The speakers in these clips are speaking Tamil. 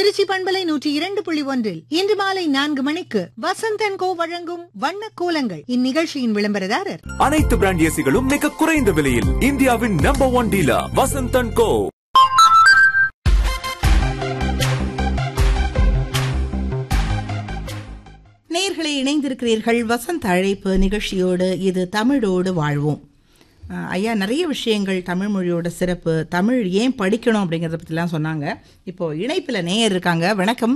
திருச்சி பண்பலை நூற்றி இரண்டு புள்ளி ஒன்றில் இன்று மாலை நான்கு மணிக்கு வசந்தன் கோ வழங்கும் வண்ண கோலங்கள் இந்நிகழ்ச்சியின் விளம்பரதாரர் அனைத்து பிராண்ட் ஏசிகளும் மிக குறைந்த விலையில் இந்தியாவின் number one dealer Vasanth and co நேயர்களே இணைந்திருக்கிறீர்கள் வசந்த் அழைப்பு நிகழ்ச்சியோடு இது தமிழோடு வாழ்வோம் அஹ், ஐயா நிறைய விஷயங்கள் தமிழ் மொழியோட சிறப்பு தமிழ் ஏன் படிக்கணும் அப்படிங்கிறத பற்றிலாம் சொன்னாங்க இப்போ இணைப்பில் நேயர் இருக்காங்க வணக்கம்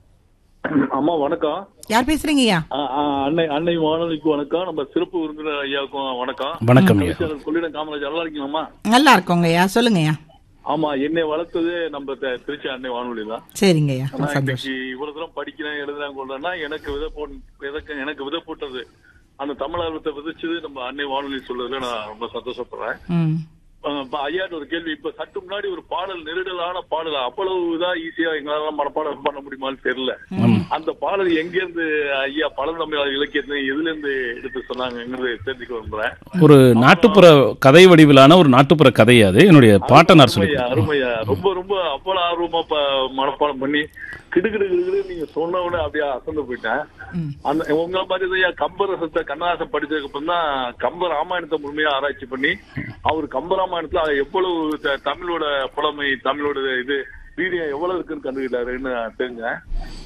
அம்மா வணக்கம் யார் பேசுறீங்க ஐயா ஆ, ஆ, அன்னை அன்னை வானொலிக்கு வணக்கம் நம்ம சிறப்பு விருந்தினர் ஐயாவுக்கும் வணக்கம் வணக்கம் ஐயா கவிச்சரன் கொள்ளிடம் காமராஜ் நல்லா இருக்கீங்களாம்மா நல்லா இருக்கோங்க ஐயா சொல்லுங்க ஐயா ஆமா என்னை வளர்த்தது நம்ம த- திருச்சி அன்னை வானொலி தான் சரிங்க ஐயா ஆனா சந்தோஷம் இன்னைக்கு இவ்வளவு தூரம் படிக்கிறேன் எழுதுறேன் கொள்றேன்னா எனக்கு விதை போ எனக்கு எனக்கு விதை போட்டது அந்த தமிழ் ஆர்வத்தை விதைச்சது நம்ம அன்னை வானொலி சொல்றதுல நான் ரொம்ப சந்தோஷப்படுறேன் ம் அஹ் இப்ப ஐயாட்ட ஒரு கேள்வி இப்ப சற்று முன்னாடி ஒரு பாடல் நெருடலான பாடல் அவ்வளவு இதா ஈஸியா எங்களால மனப்பாடம் பண்ண முடியுமான்னு தெரியல அந்த பாடல் எங்க இருந்து ஐயா பழந்தமிழ் இலக்கியத்தை எதுல இருந்து எடுத்து சொன்னாங்கிறது தெரிஞ்சுக்க விரும்புறேன் ஒரு நாட்டுப்புற கதை வடிவிலான ஒரு நாட்டுப்புற கதை அது என்னுடைய பாட்டனார் சொல்லி அருமையா அருமையா ரொம்ப ரொம்ப அவ்வளவு ஆர்வமா ப- மனப்பாடம் பண்ணி கிடுகிடு கிடுகிடு நீங்க சொன்ன உடனே அப்படியே அசந்து போயிட்டேன் அந்த உங்களை மாதிரி தான் ஐயா கம்பர் ரசத்தை கண்ணதாசன் படிச்சதுக்கு அப்புறம் தான் கம்ப ராமாயணத்தை முழுமையா ஆராய்ச்சி பண்ணி அவர் கம்ப ராமாயணத்துல எவ்வளவு த- தமிழோட புலமை தமிழோட இது வீரியம் எவ்வளவு இருக்குன்னு கண்டுக்கிட்டாருன்னு நான் தெரிஞ்சேன்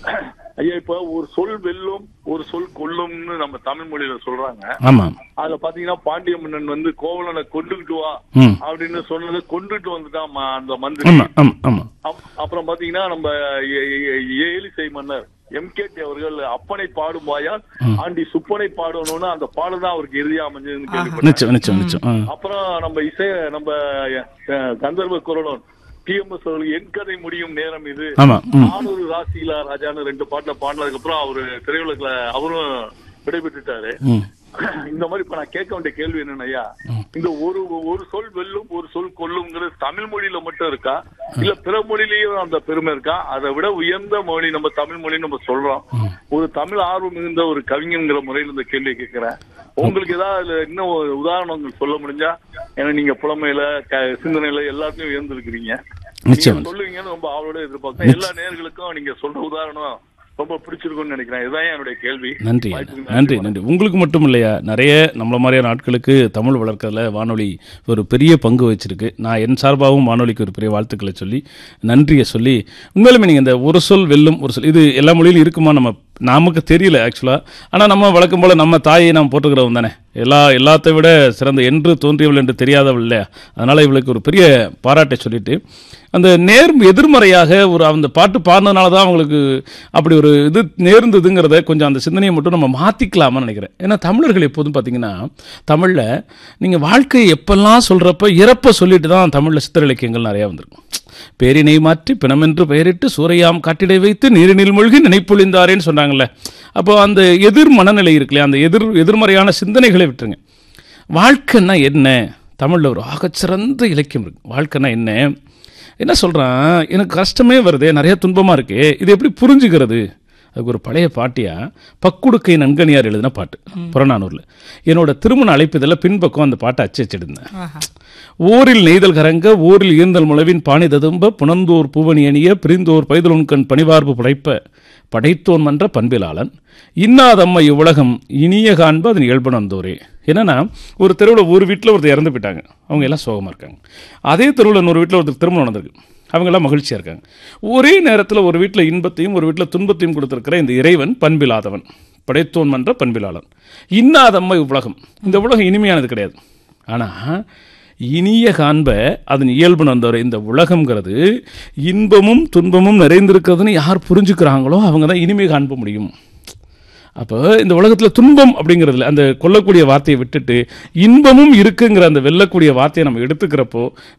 ஐயா இப்ப ஒரு சொல் வெல்லும் ஒரு சொல் கொல்லும்னு நம்ம தமிழ் மொழியில சொல்றாங்க ஆமா அதுல பாத்தீங்கன்னா பாண்டிய மன்னன் வந்து கோவலனை கொண்டுகிட்டு வா ம் அப்படின்னு சொன்னது கொண்டுட்டு வந்துட்டான் ம- அந்த மந்திரி ஆமா ஆமா ஆமா அப்- அப்புறம் பாத்தீங்கன்னா நம்ம ஏ- ஏ- ஏலிசை மன்னர் எம்கேடி அவர்கள் அப்பனை பாடும் வாயால் ஆண்டி சுப்பனை பாடணும்னு அந்த பாடல் தான் அவருக்கு இறுதியா அமைஞ்சதுன்னு கேள்விப்பட்டேன் நிச்சயம் நிச்சயம் நிச்சயம் ஆ. அப்புறம் நம்ம இசை நம்ம அஹ், கந்தர்வ குரலோன் டிஎம்எஸ் அவர்கள் என் கதை முடியும் நேரம் இது ஆமா ம் நானூறு ராசியிலா ராஜான்னு ரெண்டு பாட்டுல பாடினதுக்கு அப்புறம் அவரு திரையுலகில அவரும் விடைபெற்றுட்டாரு ம் இந்த மாதிரி இப்ப நான் கேட்க வேண்டிய கேள்வி என்னன்னு ஐயா இந்த ஒரு ஒரு சொல் வெல்லும் ஒரு சொல் கொல்லுங்கிறது தமிழ் மொழியில மட்டும் இருக்கா இல்ல பிற மொழியிலயும் அந்த பெருமை இருக்கா அதை விட உயர்ந்த மொழி நம்ம தமிழ் மொழி நம்ம சொல்றோம் ஒரு தமிழ் ஆர்வம் மிகுந்த ஒரு கவிஞங்கிற முறையில் இந்த கேள்வியை கேட்கிறேன் உங்களுக்கு ஏதாவது அதுல இன்னும் ஒரு உதாரணங்கள் சொல்ல முடிஞ்சா ஏன்னா நீங்க புலமையில க- சிந்தனையில எல்லாத்தையும் உயர்ந்திருக்கிறீங்க நிச்சயம். நீங்க சொல்லுவீங்கன்னு ரொம்ப ஆவலோட எதிர்பார்க்கிறேன் எல்லா நேயர்களுக்கும் நீங்க சொல்ற உதாரணம் ரொம்ப பிடிச்சிருக்கும்னு நினைக்கிறேன் இதுதான் என்னுடைய கேள்வி நன்றி வாய்ப்புக்கு நன்றி நன்றி உங்களுக்கு மட்டும் இல்லையா நிறைய நம்மள மாதிரியான ஆட்களுக்கு தமிழ் வளர்க்கறதுல வானொலி ஒரு பெரிய பங்கு வச்சிருக்கு நான் என் சார்பாகவும் வானொலிக்கு ஒரு பெரிய வாழ்த்துக்களை சொல்லி நன்றியை சொல்லி உண்மையிலுமே நீங்கள் இந்த ஒரு சொல் வெல்லும் ஒரு சொல் இது எல்லா மொழியிலும் இருக்குமா நம்ம நமக்கு தெரியல ஆக்சுவலாக ஆனால் நம்ம வழக்கம் போல் நம்ம தாயை நாம் போட்டுக்கிறவங்க தானே எல்லா எல்லாத்தை விட சிறந்த என்று தோன்றியவள் என்று தெரியாதவள் இல்லையா அதனால் இவளுக்கு ஒரு பெரிய பாராட்டை சொல்லிட்டு அந்த நேர் எதிர்மறையாக ஒரு அந்த பாட்டு பாடினதுனால தான் அவங்களுக்கு அப்படி ஒரு இது நேர்ந்ததுங்கிறத கொஞ்சம் அந்த சிந்தனையை மட்டும் நம்ம மாற்றிக்கலாமான்னு நினைக்கிறேன் ஏன்னா தமிழர்கள் எப்போதும் பார்த்தீங்கன்னா தமிழில் நீங்கள் வாழ்க்கையை எப்பெல்லாம் சொல்கிறப்ப இறப்ப சொல்லிட்டு தான் தமிழில் சித்திர இலக்கியங்கள் நிறையா வந்திருக்கும் பேரினை மாற்றி பிணமென்று பெயரிட்டு சூறையாம் காட்டிடை வைத்து நீரினில் மூழ்கி நினைப்பொழிந்தாரேன்னு சொன்னாங்கல்ல அப்போ அந்த எதிர் மனநிலை இருக்கு இல்லையா அந்த எதிர் எதிர்மறையான சிந்தனைகளை விட்டுருங்க வாழ்க்கைன்னா என்ன தமிழில் ஒரு ஆகச்சிறந்த இலக்கியம் இருக்கு வாழ்க்கைன்னா என்ன என்ன சொல்கிறான் எனக்கு கஷ்டமே வருது நிறைய துன்பமாக இருக்கு இது எப்படி புரிஞ்சுக்கிறது அதுக்கு ஒரு பழைய பாட்டியா பக்குடுக்கை நன்கனியார் எழுதின பாட்டு புறநானூரில் என்னோட திருமண அழைப்பதில் பின்பக்கம் அந்த பாட்டை அச்சு வச்சிருந்தேன் ஊரில் நெய்தல் கரங்க ஊரில் ஈர்ந்தல் முளவின் பாணி ததும்ப புனந்தோர் பூவணி அணிய பிரிந்தோர் பைதலுண்கண் பணிவார்பு படைப்ப படைத்தோன் மன்ற பண்பிலாளன் இன்னாதம்ம இவ்வுலகம் இனிய காண்ப அதன் இயல்பனந்தோரே என்னன்னா ஒரு தெருவில் ஒரு வீட்டில் ஒருத்தர் இறந்து போயிட்டாங்க அவங்க எல்லாம் சோகமாக இருக்காங்க அதே தெருவில் இன்னொரு வீட்டில் ஒருத்தர் திருமணம் நடந்திருக்கு அவங்க எல்லாம் மகிழ்ச்சியாக இருக்காங்க ஒரே நேரத்தில் ஒரு வீட்டில் இன்பத்தையும் ஒரு வீட்டில் துன்பத்தையும் கொடுத்திருக்கிற இந்த இறைவன் பண்பிலாதவன் படைத்தோன் மன்ற பண்பிலாளன் இன்னாதம்ம இவ்வுலகம் இந்த உலகம் இனிமையானது கிடையாது ஆனால் இனிய காண்ப அதன் இயல்பு வந்தவர் இந்த உலகம்ங்கிறது இன்பமும் துன்பமும் நிறைந்திருக்கிறதுன்னு யார் புரிஞ்சுக்கிறாங்களோ அவங்க தான் இனிமை காண்ப முடியும் அப்போ இந்த உலகத்தில் துன்பம் அப்படிங்கிறதுல அந்த கொல்லக்கூடிய வார்த்தையை விட்டுட்டு இன்பமும் இருக்குங்கிற அந்த வெல்லக்கூடிய வார்த்தையை நம்ம எடுத்துக்கிறப்போ